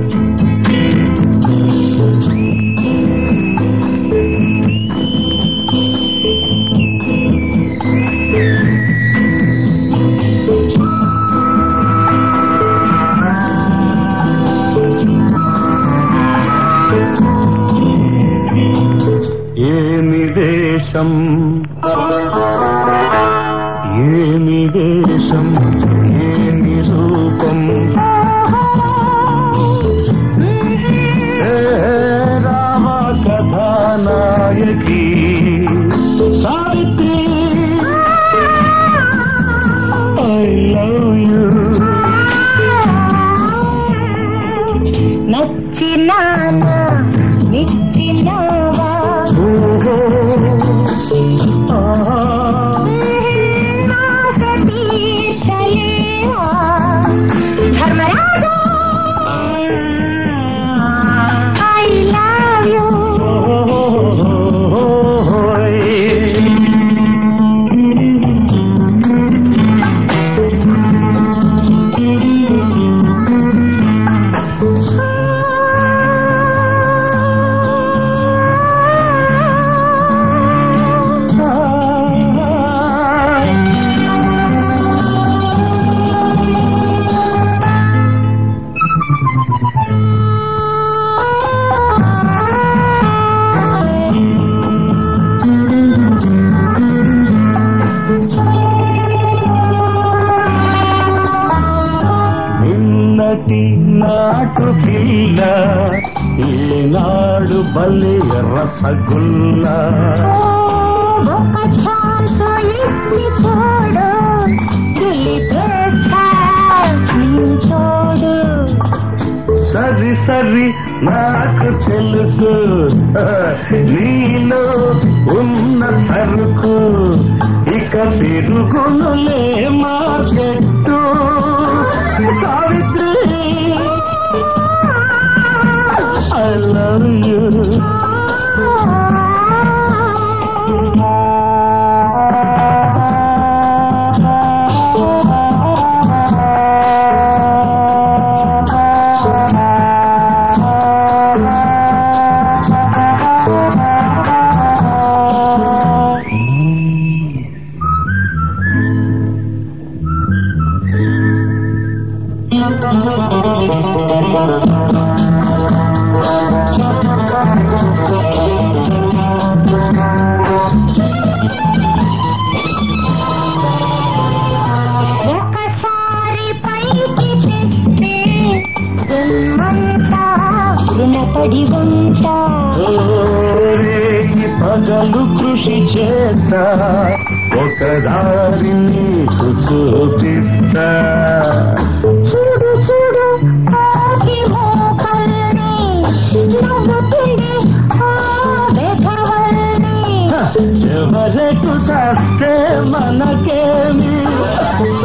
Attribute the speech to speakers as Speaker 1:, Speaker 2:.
Speaker 1: ఏమి వేషం ఏమి వేషం ఏమి రూపం ఏ రామ కథానాయకి సావిత్రి ఐ లవ్ యూ
Speaker 2: నచ్చినానా నిచ్చినావా నాక తీర్చలేవా ధర్మరాజా ఐ లవ్ యూ
Speaker 1: నిన్నటి నాటు పిల్ల ఈనాడు బలి రసగుల్ల
Speaker 2: ఒక ఛాన్స్ ఇచ్చి చూడు దులిపేస్తా చూడు
Speaker 1: సరి సరి నాకు తెలుసు నీలో ఉన్న సరుకు ఇక తిరుగునులే market Savitri I love you
Speaker 2: ఒకసారి పైకి తెస్తే జన్మంతా రుణపడి ఉంటా
Speaker 1: రేయి పగలు కృషి చేస్తా ఒక దారి నీకు చూపిస్తా
Speaker 2: చూడు చూడు కోటి మోకల్ని నవ్వుతుంది ఆ వెధవల్ని
Speaker 1: ఎవరెటు చస్తే మనకేమి